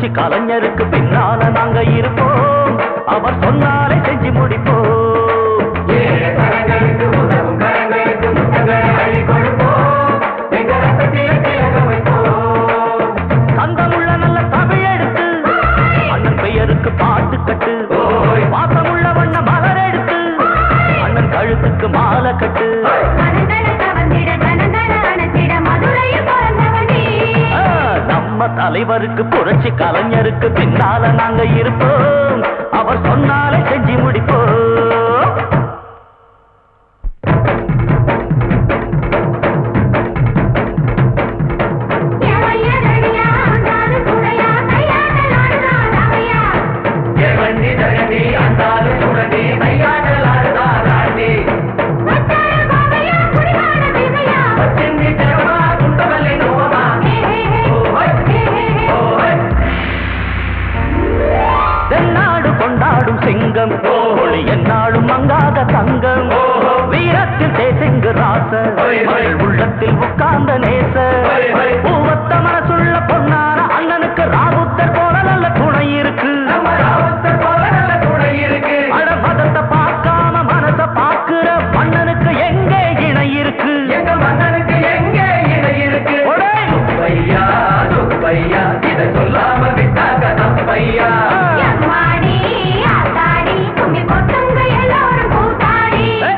புரட்சி கலைஞருக்கு பின்னால நாங்க இருப்போம் அவர் சொன்னாலே செஞ்சு முடிப்போம் ஏழை கரங்களுக்கு உதவும் கரங்களுக்கு முத்தங்களை அள்ளி கொடுப்போம் எங்க ரத்தத்தில திலகம் வைப்போம் சந்தமுள்ள நல்ல தமிழெடுத்து அண்ணன் பெயருக்கு பாட்டு கட்டு ஓய். பாசமுள்ள வண்ண மலர் எடுத்து அண்ணன் கழுத்துக்கு மாலை கட்டு கனங்கன கவர்ந்திட கனங்கன அணைத்திட மதுரையில் பிறந்தவனே ஆ, நம்ம தலைவருக்கு புரட்சி கலைஞருக்கு பின்னால நாங்க இருப்போம் அவர் சொன்னாலே செஞ்சு முடிப்போம் எவைய தடியா ஆண்டாலும் துணையா கையாடல் ஆடுதான் ராமையா எவண்டி தகண்டி அந்தாலும் சுடண்டி கையாடல் ஆடுதான் ஆண்டி வச்சார பாவையா குடிகார தேவையா பச்சிந்தி தேவமா குண்டவல்லி நோவமா ஹே ஹே ஹே ஓஹோய் ஹே ஹே ஹே ஓஹோய் தென்னாடு கொண்டாடும் சிங்கம் ஒளி என்னாடும் மங்காத தங்கம் ஓஹோ. வீரத்தில் தேசிங்கு ராச ஹோய், ஹோய். மகள் உள்ளத்தில் உட்கார்ந்த நேச ஹோய், ஹோய். பூவத்த மனசுள்ள பொன்னான அண்ணனுக்கு ராவுத்தர் போல நல்ல துணை இருக்கு நம்ம ராவத்தர் போல நல்ல துணை இருக்கு அட மதத்தை பார்க்காம மனச பாக்குற மன்னனுக்கு எங்கே இணை இருக்கு எங்க மன்னனுக்கு எங்கே இணை இருக்கு ஒடே! சுப்பையா சுப்பையா இதை சொல்லாம விட்டாங்க தப்பையா எம்மாடி ஆத்தாடி கும்மி கொட்டுங்க எல்லோரும் கூத்தாடி ஏ,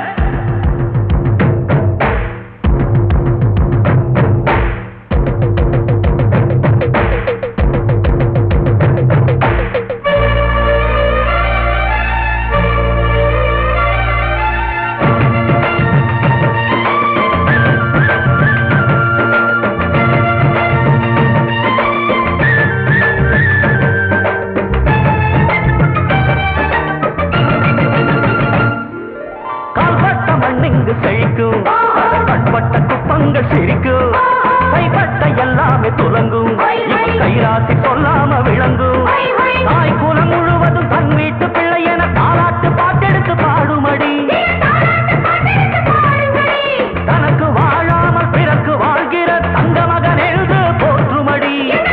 கால்பட்ட மண்ணிங்கு செழிக்கும் கண்பட்ட குப்பங்கள் சிரிக்கும் கைப்பட்ட எல்லாமே துலங்கும் இவன் கைராசி சொல்லாம விளங்கும் ஹொய் ஹொய் தாய் குலம் முழுவதும் தன் வீட்டு பிள்ளை என தாலாட்டு பாட்டெடுத்து பாடுமடி தாலாட்டு பாட்டெடுத்து பாடுங்கடி தனக்கு வாழாமல் பிறக்கு வாழ்கிற தங்க மகன் எழுது போற்றுமடி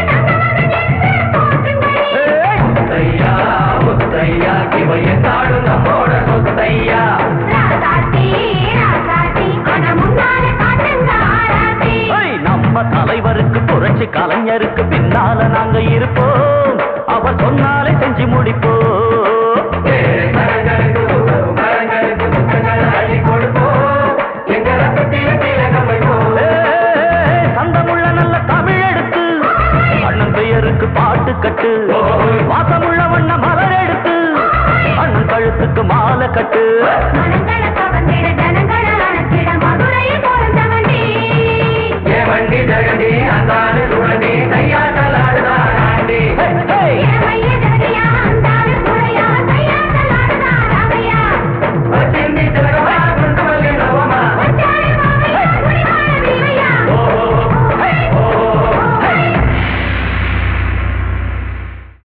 ஏய்! முத்தையா முத்தையா இவ என்னாலும் நம்மோட சொத்தையா ராசாத்தி ராசாத்தி ஆனா முன்னால காட்டுங்க ஆராத்தி ஏய், நம்ம தலைவருக்கு புரட்சி கலைஞருக்கு பின்னால நாங்க இருப்போம் அவர் சொன்னாலே செஞ்சு முடிப்போம் ஏழை கரங்களுக்கு உதவும் கரங்களுக்கு முத்தங்களை அள்ளி கொடுப்போம் எங்க ரத்தத்தில திலகம் வைப்போம் ஏய், சந்தமுள்ள நல்ல தமிழ் எடுத்து அண்ணன் பெயருக்கு பாட்டு கட்டு வாசமுள்ள வண்ண மலர் எடுத்து அண்ணன் கழுத்துக்கு மாலை கட்டு மனங்களை கவர்ந்திட ஜனங்களை அணைத்திட மதுரையில் பிறந்தவனே ஏ வண்டி ஜெகன்